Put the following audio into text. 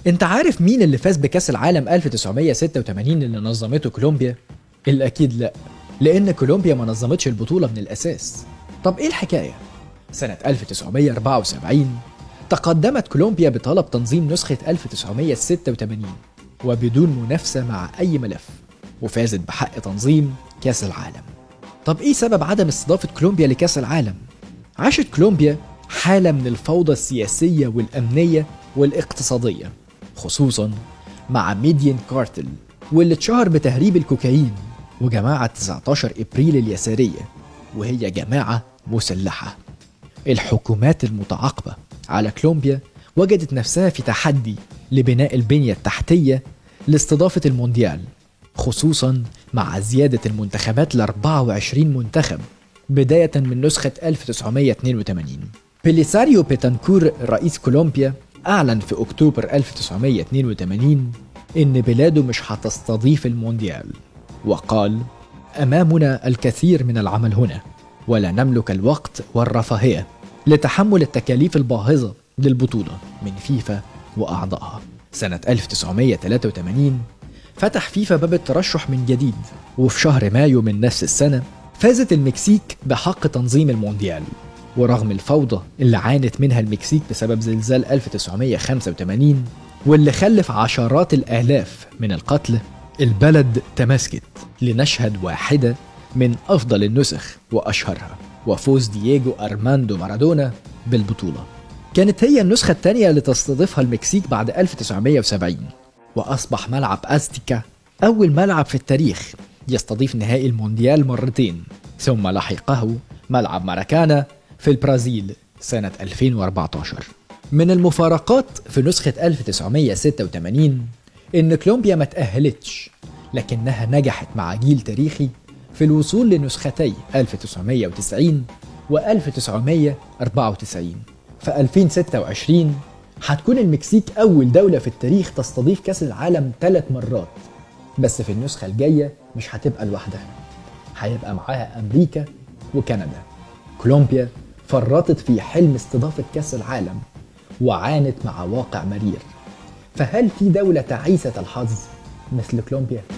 انت عارف مين اللي فاز بكأس العالم 1986 اللي نظمته كولومبيا؟ الأكيد لأ لأن كولومبيا ما نظمتش البطولة من الأساس طب إيه الحكاية؟ سنة 1974 تقدمت كولومبيا بطلب تنظيم نسخة 1986 وبدون منافسة مع أي ملف وفازت بحق تنظيم كأس العالم طب إيه سبب عدم استضافة كولومبيا لكأس العالم؟ عاشت كولومبيا حالة من الفوضى السياسية والأمنية والاقتصادية خصوصا مع ميديان كارتل واللي اتشهر بتهريب الكوكايين وجماعة 19 إبريل اليسارية وهي جماعة مسلحة الحكومات المتعاقبة على كولومبيا وجدت نفسها في تحدي لبناء البنية التحتية لاستضافة المونديال خصوصا مع زيادة المنتخبات ل 24 منتخب بداية من نسخة 1982 بيليساريو بيتانكور رئيس كولومبيا أعلن في أكتوبر 1982 إن بلاده مش هتستضيف المونديال وقال أمامنا الكثير من العمل هنا ولا نملك الوقت والرفاهية لتحمل التكاليف الباهظة للبطولة من فيفا وأعضائها سنة 1983 فتح فيفا باب الترشح من جديد وفي شهر مايو من نفس السنة فازت المكسيك بحق تنظيم المونديال ورغم الفوضى اللي عانت منها المكسيك بسبب زلزال 1985 واللي خلف عشرات الآلاف من القتلى البلد تماسكت لنشهد واحدة من أفضل النسخ وأشهرها وفوز دييجو أرماندو مارادونا بالبطولة كانت هي النسخة الثانية اللي تستضيفها المكسيك بعد 1970 وأصبح ملعب أزتيكا أول ملعب في التاريخ يستضيف نهائي المونديال مرتين ثم لحقه ملعب ماراكانا في البرازيل سنة 2014 من المفارقات في نسخة 1986 إن كولومبيا ما تأهلتش لكنها نجحت مع جيل تاريخي في الوصول لنسختي 1990 و 1994 في 2026 هتكون المكسيك أول دولة في التاريخ تستضيف كأس العالم ثلاث مرات بس في النسخة الجاية مش هتبقى لوحدها هيبقى معاها أمريكا وكندا كولومبيا فرطت في حلم استضافة كأس العالم وعانت مع واقع مرير فهل في دولة تعيسة الحظ مثل كولومبيا؟